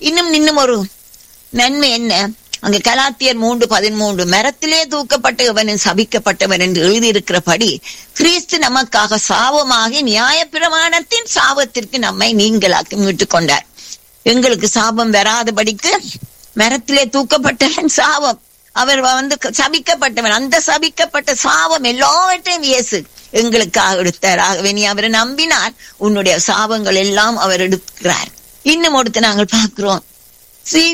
இன்னும் இன்னும் ஒரு நன்மை என்ன அங்க கலாத்தியர் மூன்று பதிமூன்று மரத்திலே தூக்கப்பட்டவன் சபிக்கப்பட்டவன் என்று எழுதியிருக்கிறபடி கிறிஸ்து நமக்காக சாபமாகி நியாயப்பிரமாணத்தின் சாபத்திற்கு நம்மை நீங்களாக்கி மீட்டுக் கொண்டார் எங்களுக்கு சாபம் வராதபடிக்கு மரத்திலே தூக்கப்பட்டவன் சாபம் அவர் வந்து சபிக்கப்பட்டவன் அந்த சபிக்கப்பட்ட சாபம் எல்லாவற்றையும் இயேசு எங்களுக்காக எடுத்தார் ஆகவே நீ அவரை நம்பினார் உன்னுடைய சாபங்கள் எல்லாம் அவர் எடுக்கிறார் இன்னும் ஒருத்தர் நாங்கள் பார்க்கிறோம் ஸ்ரீ